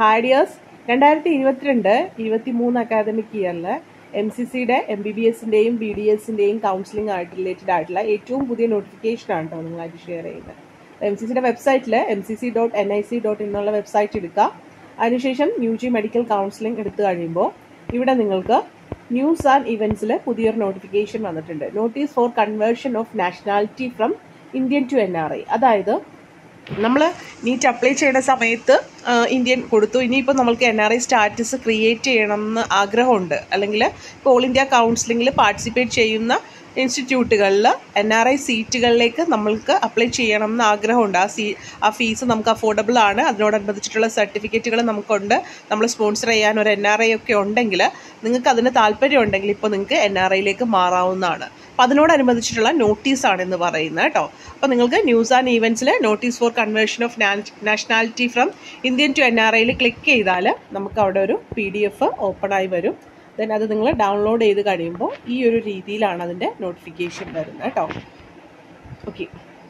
ഹാഡിയേഴ്സ് രണ്ടായിരത്തി ഇരുപത്തിരണ്ട് ഇരുപത്തി മൂന്ന് അക്കാദമിക് ഇയറിൽ എം സി സിയുടെ എം ബി ബി എസിൻ്റെയും ബി ഡി എസിൻ്റെയും കൗൺസിലിംഗ് ആയിട്ട് റിലേറ്റഡ് ആയിട്ടുള്ള ഏറ്റവും പുതിയ നോട്ടിഫിക്കേഷൻ ആണ് കേട്ടോ നിങ്ങളായിട്ട് ഷെയർ ചെയ്യുന്നത് എം സി സിയുടെ വെബ്സൈറ്റിൽ M C C dot N I C dot എന്നുള്ള വെബ്സൈറ്റ് എടുക്കുക അതിനുശേഷം യു ജി മെഡിക്കൽ കൗൺസിലിംഗ് എടുത്തു കഴിയുമ്പോൾ ഇവിടെ നിങ്ങൾക്ക് ന്യൂസ് ആൻഡ് ഇവൻറ്റ്സിൽ പുതിയൊരു നോട്ടിഫിക്കേഷൻ വന്നിട്ടുണ്ട് notice for conversion of nationality from Indian to N R I അതായത് നമ്മൾ നീറ്റ് അപ്ലൈ ചെയ്യുന്ന സമയത്ത് ആ, ഇന്ത്യൻ കൊടുത്തു ഇനിയിപ്പോൾ നമ്മൾക്ക് N R I status create ചെയ്യണമെന്ന് ആഗ്രഹമുണ്ട് അല്ലെങ്കിൽ ഇപ്പോൾ ഓൾ ഇന്ത്യ കൗൺസിലിങ്ങിൽ പാർട്ടിസിപ്പേറ്റ് ചെയ്യുന്ന ഇൻസ്റ്റിറ്റ്യൂട്ടുകളിൽ എൻ ആർ ഐ സീറ്റുകളിലേക്ക് നമ്മൾക്ക് അപ്ലൈ ചെയ്യണം എന്ന് ആഗ്രഹമുണ്ട് ആ സീ ആ ഫീസ് നമുക്ക് അഫോർഡബിൾ ആണ് അതിനോടനുബന്ധിച്ചിട്ടുള്ള സർട്ടിഫിക്കറ്റുകൾ നമുക്കുണ്ട് നമ്മൾ സ്പോൺസർ ചെയ്യാൻ ഒരു എൻ ആർ ഐ ഒക്കെ ഉണ്ടെങ്കിൽ നിങ്ങൾക്ക് അതിന് താല്പര്യം ഉണ്ടെങ്കിൽ ഇപ്പോൾ നിങ്ങൾക്ക് എൻ ആർ ഐയിലേക്ക് മാറാവുന്നതാണ് അപ്പോൾ അതിനോടനുബന്ധിച്ചിട്ടുള്ള നോട്ടീസാണ് എന്ന് പറയുന്നത് കേട്ടോ അപ്പോൾ നിങ്ങൾക്ക് ന്യൂസ് ആൻഡ് ഈവൻറ്റ്സിൽ notice for conversion of nationality from Indian to N R ഐയിൽ ക്ലിക്ക് ചെയ്താൽ നമുക്ക് അവിടെ ഒരു പി ഡി എഫ് ഓപ്പൺ ആയി വരും ദെൻ അത് നിങ്ങൾ ഡൗൺലോഡ് ചെയ്ത് കഴിയുമ്പോൾ ഈ ഒരു രീതിയിലാണ് അതിൻ്റെ നോട്ടിഫിക്കേഷൻ വരുന്നത് കേട്ടോ ഓക്കെ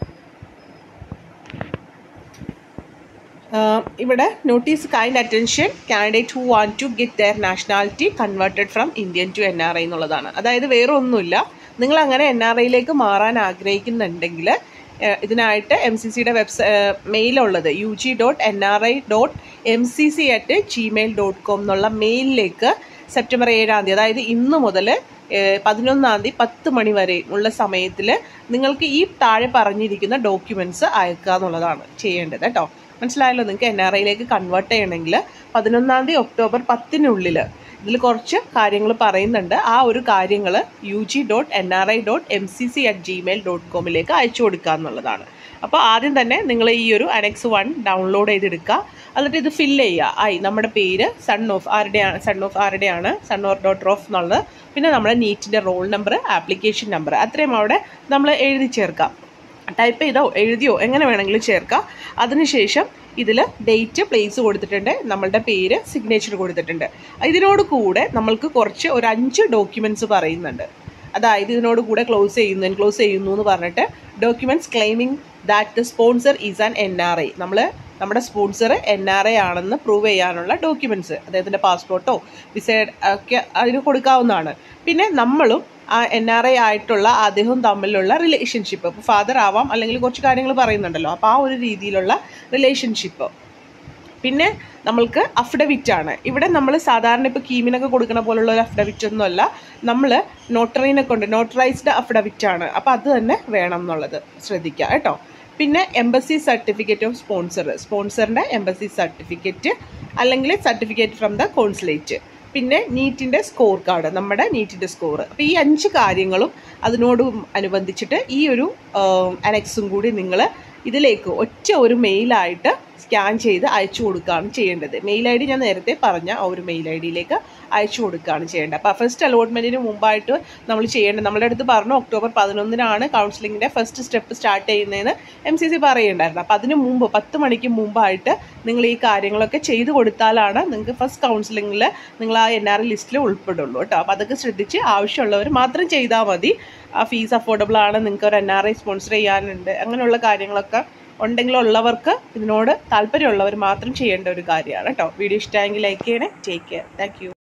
ഇവിടെ notice kind attention candidate who want to get their nationality converted from Indian to N R I എന്നുള്ളതാണ് അതായത് വേറെ ഒന്നുമില്ല നിങ്ങൾ അങ്ങനെ എൻ ആർ ഐയിലേക്ക് മാറാൻ ആഗ്രഹിക്കുന്നുണ്ടെങ്കിൽ ഏഹ് ഇതിനായിട്ട് എം സി സിയുടെ വെബ്സൈ മെയിലുള്ളത് U G dot N R I dot M C C at Gmail dot com എന്നുള്ള മെയിലിലേക്ക് സെപ്റ്റംബർ ഏഴാം തീയതി അതായത് ഇന്ന് മുതൽ പതിനൊന്നാം തീയതി പത്ത് മണി വരെ ഉള്ള സമയത്തിൽ നിങ്ങൾക്ക് ഈ താഴെ പറഞ്ഞിരിക്കുന്ന ഡോക്യുമെൻറ്റ്സ് അയക്കുക എന്നുള്ളതാണ് ചെയ്യേണ്ടത് കേട്ടോ മനസ്സിലായല്ലോ നിങ്ങൾക്ക് എൻ ആർ ഐയിലേക്ക് കൺവേർട്ട് ചെയ്യണമെങ്കിൽ പതിനൊന്നാം തീയതി ഒക്ടോബർ പത്തിനുള്ളിൽ ഇതിൽ കുറച്ച് കാര്യങ്ങൾ പറയുന്നുണ്ട് ആ ഒരു കാര്യങ്ങൾ U G dot N R I dot M C C at Gmail dot കോമിലേക്ക് അയച്ചു കൊടുക്കുക എന്നുള്ളതാണ് അപ്പോൾ ആദ്യം തന്നെ നിങ്ങൾ ഈ ഒരു അനക്സ് വൺ ഡൗൺലോഡ് ചെയ്തെടുക്കുക എന്നിട്ട് ഇത് ഫില്ല് ചെയ്യുക ആയി നമ്മുടെ പേര് സൺ ഓഫ് ആരുടെയാണ് സൺ ഓഫ് ആരുടെയാണ് സൺ ഓർ ഡോട്ടർ ഓഫ് എന്നുള്ളത് പിന്നെ നമ്മുടെ നീറ്റിൻ്റെ റോൾ നമ്പർ ആപ്ലിക്കേഷൻ നമ്പർ അത്രയും അവിടെ നമ്മൾ എഴുതി ചേർക്കാം ടൈപ്പ് ചെയ്തോ എഴുതിയോ എങ്ങനെ വേണമെങ്കിലും ചേർക്കാം അതിനുശേഷം ഇതിൽ ഡേറ്റ് പ്ലേസ് കൊടുത്തിട്ടുണ്ട് നമ്മളുടെ പേര് സിഗ്നേച്ചർ കൊടുത്തിട്ടുണ്ട് ഇതിനോട് കൂടെ നമ്മൾക്ക് കുറച്ച് ഒരു അഞ്ച് ഡോക്യുമെൻറ്റ്സ് പറയുന്നുണ്ട് അതായത് ഇതിനോട് കൂടെ ക്ലോസ് ചെയ്യുന്നു എൻക്ലോസ് ചെയ്യുന്നു എന്ന് പറഞ്ഞിട്ട് documents claiming that the sponsor is an N R I നമ്മൾ നമ്മുടെ സ്പോൺസർ എൻ ആർ ഐ ആണെന്ന് പ്രൂവ് ചെയ്യാനുള്ള ഡോക്യുമെൻറ്റ്സ് അദ്ദേഹത്തിൻ്റെ പാസ്പോർട്ടോ വിസ ഒക്കെ അതിന് കൊടുക്കാവുന്നതാണ് പിന്നെ നമ്മളും ആ എൻ ആർ ഐ ആയിട്ടുള്ള അദ്ദേഹവും തമ്മിലുള്ള റിലേഷൻഷിപ്പ് ഇപ്പോൾ ഫാദർ ആവാം അല്ലെങ്കിൽ കുറച്ച് കാര്യങ്ങൾ പറയുന്നുണ്ടല്ലോ അപ്പോൾ ആ ഒരു രീതിയിലുള്ള റിലേഷൻഷിപ്പ് പിന്നെ നമ്മൾക്ക് അഫിഡവിറ്റ് ആണ് ഇവിടെ നമ്മൾ സാധാരണ ഇപ്പോൾ കീമിനൊക്കെ കൊടുക്കുന്ന പോലുള്ള ഒരു അഫിഡവിറ്റ് ഒന്നുമല്ല നമ്മൾ നോട്ടറീനെ കൊണ്ട് നോട്ടറൈസ്ഡ് അഫിഡവിറ്റ് ആണ് അപ്പോൾ അത് തന്നെ വേണം എന്നുള്ളത് ശ്രദ്ധിക്കുക കേട്ടോ പിന്നെ എംബസി സർട്ടിഫിക്കറ്റ് ഓഫ് സ്പോൺസർ സ്പോൺസറിൻ്റെ എംബസി സർട്ടിഫിക്കറ്റ് അല്ലെങ്കിൽ സർട്ടിഫിക്കറ്റ് ഫ്രം ദ കോൺസുലേറ്റ് പിന്നെ നീറ്റിൻ്റെ സ്കോർ കാർഡ് നമ്മുടെ നീറ്റിൻ്റെ സ്കോർ അപ്പോൾ ഈ അഞ്ച് കാര്യങ്ങളും അതിനോട് അനുബന്ധിച്ചിട്ട് ഈ ഒരു അനക്സും കൂടി നിങ്ങൾ ഇതിലേക്ക് ഒറ്റ ഒരു മെയിലായിട്ട് സ്കാൻ ചെയ്ത് അയച്ചു കൊടുക്കുകയാണ് ചെയ്യേണ്ടത് മെയിൽ ഐ ഡി ഞാൻ നേരത്തെ പറഞ്ഞ ആ ഒരു മെയിൽ ഐ ഡിയിലേക്ക് അയച്ചു കൊടുക്കുകയാണ് ചെയ്യേണ്ടത് അപ്പോൾ ഫസ്റ്റ് അലോട്ട്മെൻറ്റിന് മുമ്പായിട്ട് നമ്മൾ ചെയ്യേണ്ടത് നമ്മുടെ അടുത്ത് പറഞ്ഞു ഒക്ടോബർ പതിനൊന്നിനാണ് കൗൺസിലിങ്ങിൻ്റെ ഫസ്റ്റ് സ്റ്റെപ്പ് സ്റ്റാർട്ട് ചെയ്യുന്നതെന്ന് എം സി സി പറയുണ്ടായിരുന്നു അപ്പോൾ അതിന് മുമ്പ് പത്ത് മണിക്ക് മുമ്പായിട്ട് നിങ്ങൾ ഈ കാര്യങ്ങളൊക്കെ ചെയ്തു കൊടുത്താലാണ് നിങ്ങൾക്ക് ഫസ്റ്റ് കൗൺസിലിങ്ങിൽ നിങ്ങൾ ആ എൻ ആർ ഐ ലിസ്റ്റിൽ ഉൾപ്പെടുള്ളൂ കേട്ടോ അപ്പോൾ അതൊക്കെ ശ്രദ്ധിച്ച് ആവശ്യമുള്ളവർ മാത്രം ചെയ്താൽ മതി ആ ഫീസ് അഫോർഡബിൾ ആണ് നിങ്ങൾക്ക് ഒരു എൻ ആർ ഐ സ്പോൺസർ ചെയ്യാനുണ്ട് അങ്ങനെയുള്ള കാര്യങ്ങളൊക്കെ ഉണ്ടെങ്കിലുള്ളവർക്ക് ഇതിനോട് താല്പര്യമുള്ളവർ മാത്രം ചെയ്യേണ്ട ഒരു കാര്യമാണ് കേട്ടോ വീഡിയോ ഇഷ്ടമായെങ്കിൽ ലൈക്ക് ചെയ്യണേ ടേക്ക് കെയർ താങ്ക്